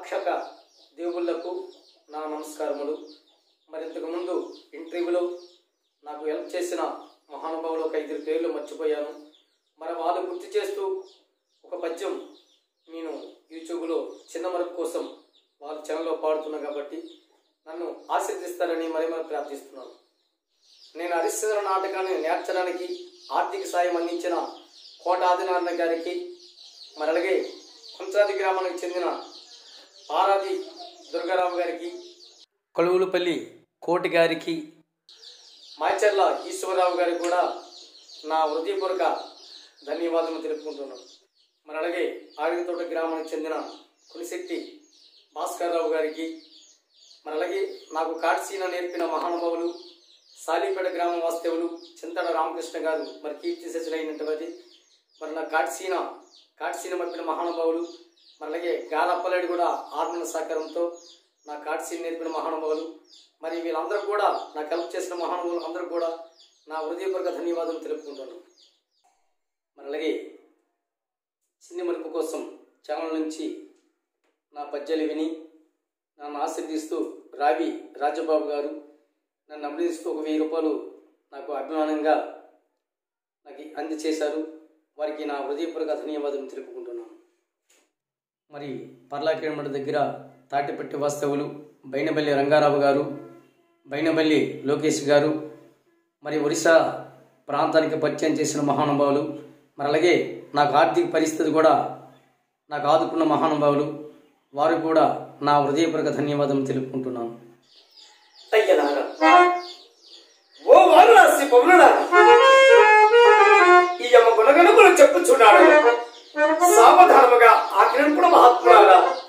ప్రేక్షక దేవుళ్లకు నా నమస్కారములు మరి ఇంతకు ముందు ఇంటర్వ్యూలో నాకు హెల్ప్ చేసిన మహానుభావులు ఒక ఐదు పేర్లు మర్చిపోయాను మరి వాళ్ళు గుర్తు చేస్తూ ఒక పద్యం నేను యూట్యూబ్లో చిన్న మరకు కోసం వాళ్ళ ఛానల్లో పాడుతున్నా కాబట్టి నన్ను ఆశీర్దిస్తారని మరి మరి ప్రార్థిస్తున్నాను నేను హరిశ్చంద్ర నాటకాన్ని నేర్చడానికి ఆర్థిక సాయం అందించిన కోట ఆదినారాయణ గారికి మరి అలాగే కొంచాది గ్రామానికి చెందిన పారాది దుర్గారావు గారికి కొలువులపల్లి కోటి గారికి మాచర్ల ఈశ్వరరావు గారికి కూడా నా హృదయపూర్వక ధన్యవాదాలు తెలుపుకుంటున్నాను మరి అలాగే ఆడితోట గ్రామానికి చెందిన కులిశెట్టి భాస్కర్రావు గారికి మరి అలాగే నాకు కాట్సీన నేర్పిన మహానుభావులు సాలీపేట గ్రామ వాస్తవులు చింతడ రామకృష్ణ గారు మరి కీర్తి శశులైనటువంటి మరి నా కాట్సీన కాట్సీన మప్పిన మహానుభావులు మరి అలాగే గాలప్పలేడు కూడా ఆర్మల సహకారంతో నా కాట్సీన నేర్పిన మహానుభావులు మరి వీళ్ళందరూ కూడా నాకు హెల్ప్ చేసిన మహానుభావులు అందరూ కూడా నా హృదయపూర్వక ధన్యవాదాలు తెలుపుకుంటున్నాను మరి అలాగే చిన్ని మలుపు కోసం ఛానల్ నుంచి నా పద్యాలు విని నన్ను ఆశీర్దిస్తూ రావి రాజబాబు గారు నన్ను అభినందిస్తూ ఒక వెయ్యి రూపాయలు నాకు అభిమానంగా నాకు అందచేశారు వారికి నా హృదయపూర్వక ధన్యవాదాలు తెలుపుకుంటున్నాను మరి పర్లాకిరమట దగ్గర తాటిపట్టి వాస్తవులు బైనబల్లి రంగారావు గారు బైనబల్లి లోకేష్ గారు మరి ఒరిస్సా ప్రాంతానికి పరిచయం చేసిన మహానుభావులు మరి అలాగే నాకు ఆర్థిక పరిస్థితి కూడా నాకు ఆదుకున్న మహానుభావులు వారు కూడా నా హృదయపూర్వక ధన్యవాదం తెలుపుకుంటున్నాను అయ్యనారా ఓ వారణాసి పౌరుడా ఈ అమ్మ గుణగణములు చెప్పుచున్నాడు సావధానముగా ఆజ్ఞను కూడా మహాత్ములారా